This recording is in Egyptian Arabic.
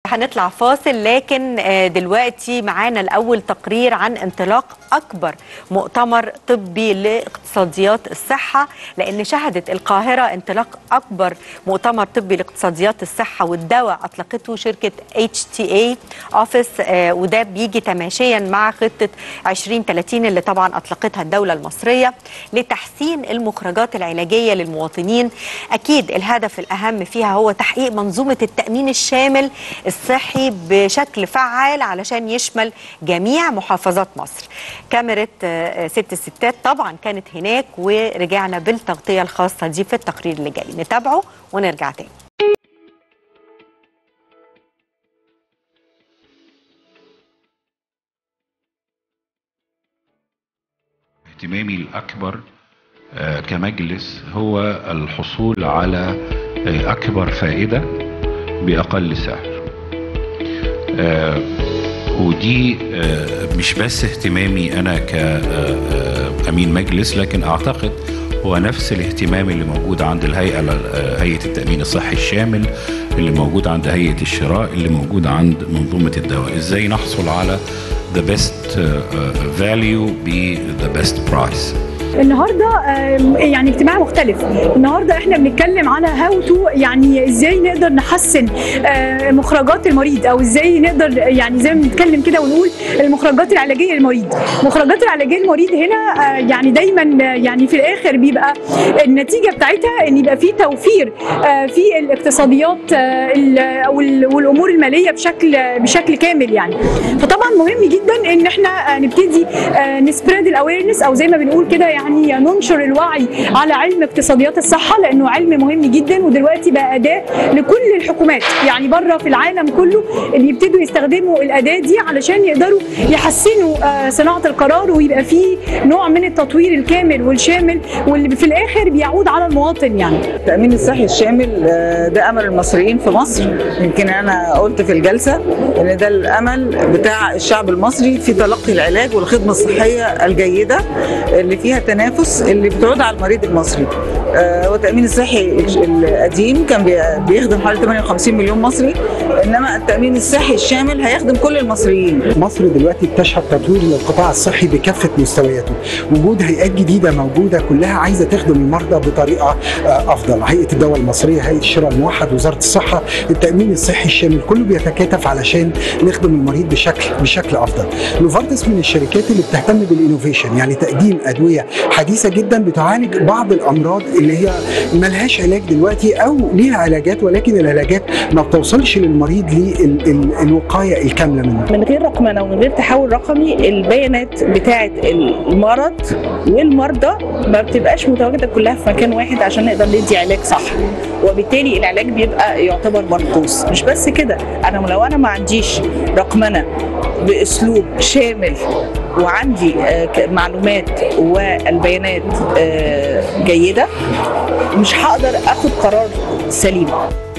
هنطلع فاصل لكن آه، دلوقتي معانا الأول تقرير عن انطلاق أكبر مؤتمر طبي لاقتصاديات الصحة لأن شهدت القاهرة انطلاق أكبر مؤتمر طبي لاقتصاديات الصحة والدواء أطلقته شركة HTA أوفيس آه، وده بيجي تماشيا مع خطة 2030 اللي طبعا أطلقتها الدولة المصرية لتحسين المخرجات العلاجية للمواطنين أكيد الهدف الأهم فيها هو تحقيق منظومة التأمين الشامل الصحي بشكل فعال علشان يشمل جميع محافظات مصر كاميرا آه، ست الستات طبعا كانت هناك ورجعنا بالتغطية الخاصة دي في التقرير اللي جاي نتابعه ونرجع تاني اهتمامي الأكبر آه، كمجلس هو الحصول على آه، أكبر فائدة بأقل سعر آه، ودي آه، مش بس اهتمامي أنا كأمين مجلس لكن أعتقد هو نفس الاهتمام اللي موجود عند الهيئة آه، هيئة التأمين الصحي الشامل اللي موجود عند هيئة الشراء اللي موجود عند منظومة الدواء ازاي نحصل على the best uh, uh, value ب the best price النهارده آم، يعني اجتماع مختلف النهارده احنا بنتكلم على هاو تو يعني ازاي نقدر نحسن آه، مخرجات المريض او ازاي نقدر يعني زي ما بنتكلم كده ونقول المخرجات العلاجيه للمريض المخرجات العلاجيه للمريض هنا آه، يعني دايما آه، يعني في الاخر بيبقى النتيجه بتاعتها ان يبقى في توفير آه، في الاقتصاديات آه، ال- او ال- والامور الماليه بشكل بشكل كامل يعني فطبعا مهم جدا ان احنا آه، نبتدي نسبريد الاويرنس او زي ما بنقول كده يعني ننشر الوعي على علم اقتصاديات الصحه لانه علم مهم جدا ودلوقتي بقى اداه لكل الحكومات يعني بره في العالم كله اللي يبتدوا يستخدموا الاداه دي علشان يقدروا يحسنوا آه، صناعه القرار ويبقى في نوع من التطوير الكامل والشامل واللي في الاخر بيعود على المواطن يعني التأمين الصحي الشامل آه، ده أمل المصريين في مصر يمكن أنا قلت في الجلسة إن ده الأمل بتاع الشعب المصري في تلقي العلاج والخدمة الصحية الجيدة اللي فيها تنافس اللي بتعود على المريض المصري آه، هو التأمين الصحي القديم كان بي- بيخدم حوالي 58 مليون مصري إنما التأمين الصحي الشامل هيخدم كل المصريين مصر دلوقتي بتشهد تطوير للقطاع الصحي بكافه مستوياته وجود هيئات جديده موجوده كلها عايزه تخدم المرضى بطريقه آه، افضل هيئه الدواء المصريه هيئه الشراء الموحد وزاره الصحه التامين الصحي الشامل كله بيتكاتف علشان نخدم المريض بشكل بشكل افضل نوفارتس من الشركات اللي بتهتم بالانوفيشن يعني تقديم ادويه حديثه جدا بتعالج بعض الامراض اللي هي ملهاش علاج دلوقتي او ليها علاجات ولكن العلاجات ما بتوصلش للمريض للوقايه الكامله منه من غير رقمنه ومن غير تحول رقمي البيانات بتاعه المرض والمرضى ما بتبقاش متواجده كلها في مكان واحد عشان نقدر ندي علاج صح وبالتالي العلاج بيبقى يعتبر مرخوص مش بس كده انا لو انا ما عنديش رقمنه باسلوب شامل وعندي آه، ك- معلومات والبيانات آه، جيده مش هقدر اخد قرار سليم